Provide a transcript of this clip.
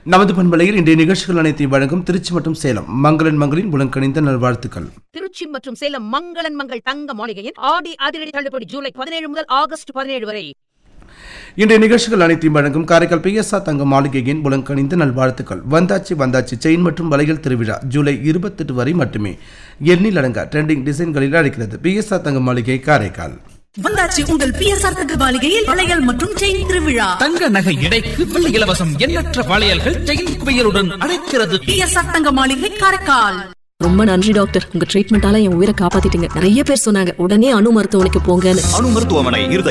நமது பண்பலையில் இன்றைய நிகழ்ச்சிகள் அனைத்தையும் வழங்கும் திருச்சி மற்றும் சேலம் மங்களன் மங்களின் உலங்கணிந்த நல்வாழ்த்துக்கள் திருச்சி மற்றும் சேலம் மங்களன் மங்கள் தங்க மாளிகையின் ஆடி அதிரடி தள்ளுபடி ஜூலை பதினேழு முதல் ஆகஸ்ட் பதினேழு வரை இன்றைய நிகழ்ச்சிகள் அனைத்தையும் வழங்கும் காரைக்கால் பிஎஸ்ஆர் தங்க மாளிகையின் உலங்கணிந்த நல்வாழ்த்துக்கள் வந்தாச்சி வந்தாச்சி செயின் மற்றும் வளையல் திருவிழா ஜூலை இருபத்தெட்டு வரை மட்டுமே எண்ணில் அடங்க ட்ரெண்டிங் டிசைன்களில் அழைக்கிறது பிஎஸ்ஆர் தங்க மாளிகை காரைக்கால் வந்தாச்சு உங்கள் பிஎஸ்ஆர் தங்க மாளிகையில் வளையல் மற்றும் செயின் திருவிழா தங்க நகை எடைக்கு வெள்ளி இலவசம் எண்ணற்ற வளையல்கள் செயின் குவியலுடன் அழைக்கிறது பிஎஸ்ஆர் தங்க மாளிகை காரைக்கால் ரொம்ப நன்றி டாக்டர் உங்க ட்ரீட்மெண்டால என் உயிரை காப்பாத்திட்டீங்க நிறைய பேர் சொன்னாங்க உடனே அணு மருத்துவமனைக்கு போங்கன்னு அணு மருத்துவமனை இருதய